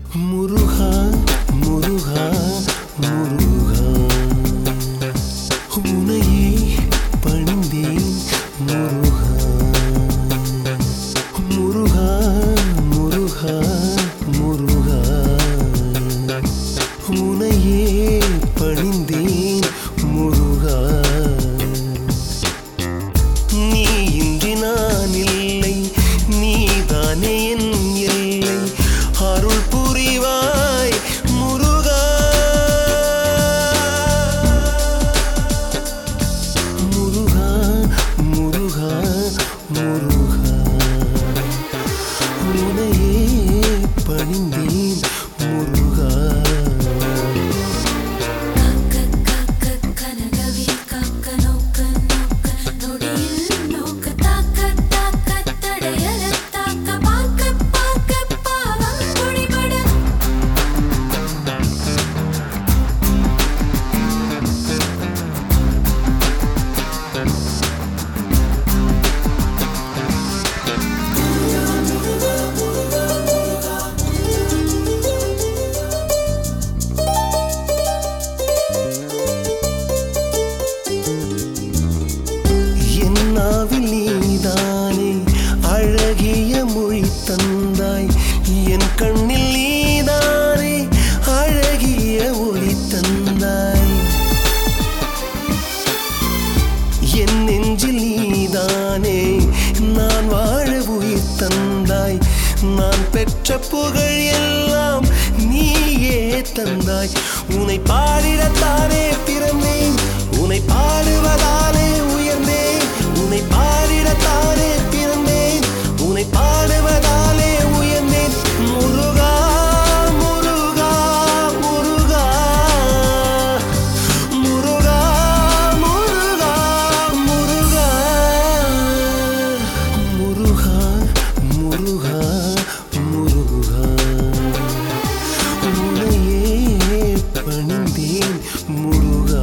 முருகா முருகா முருகா உனையே பணிந்தேன் முருகா முருகா முருகா முருகா உனையே பணிந்தேன் முருகா நீ இன்றி நான் இல்லை நீதானே என் எல்லை அருள் புரிவாய் முருகா முருகா முருகா முருகா உனையே பணிந்தேன் முருகா காக்க காக்க கனகவில் காக்க நோக்க நோக்க நொடியில் நோக்க தாக்க தாக்க தடையற தாக்க பார்க்க பார்க்க பாவம் குடிபட என் நாவில் நீதானே அழகிய மொழி தந்தாய் என் கண்ணில் நீதானே அழகிய ஒளி தந்தாய் என் நெஞ்சில் நீதானே நான் வாழ உயிர் தந்தாய் நான் பெற்ற புகழ் எல்லாம் நீயே தந்தாய் உன்னை பாடிடத்தானே பிறந்தேன் உன்னை பாடுவதாலே உயர்ந்தேன் உன்னை பாடிடத்தானே பிறந்தேன் உன்னை பாடுவதாலே உயர்ந்தேன் முருகா முருகா முருகா முருகா முருகா முருகா முருகா முருகா முருகா உன்னையே பணிந்தேன் முருகா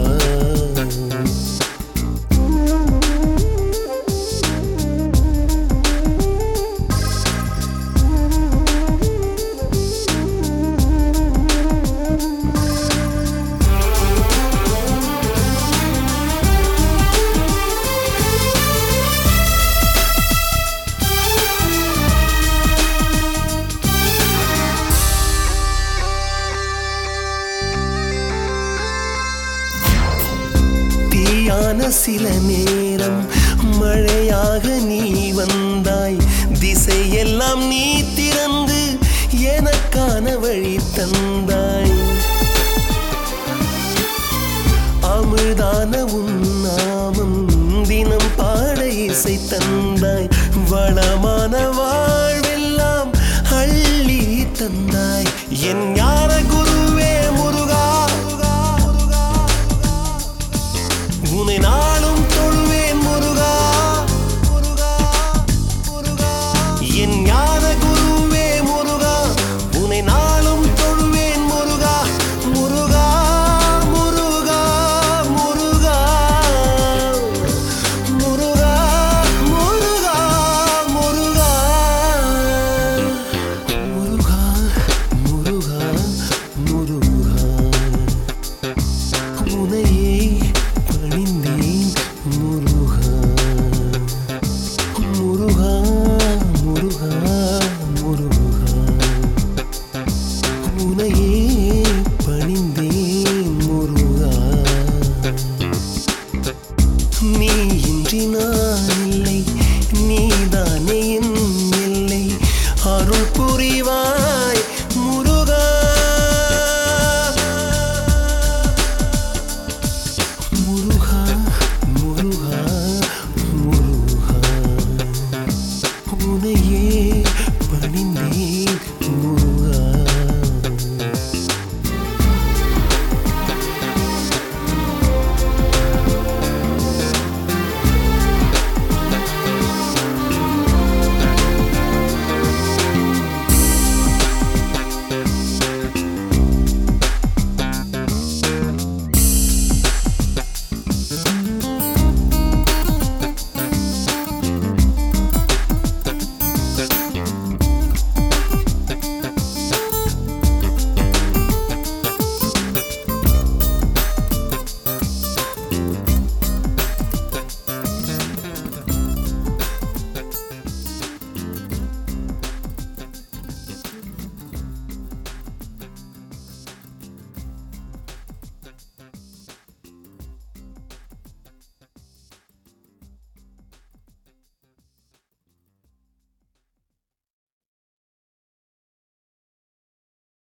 தீயான சில நேரம் மழையாக நீ வந்தாய் திசையெல்லாம் நீ திறந்து எனக்கான வழி தந்தாய் அமிழ்தான உன் நாமம் தினம் பாட இசை தந்தாய் வளமான வாழ்வெல்லாம் அள்ளி தந்தாய் என் ஞான குருவே முருகா உன்னை நான்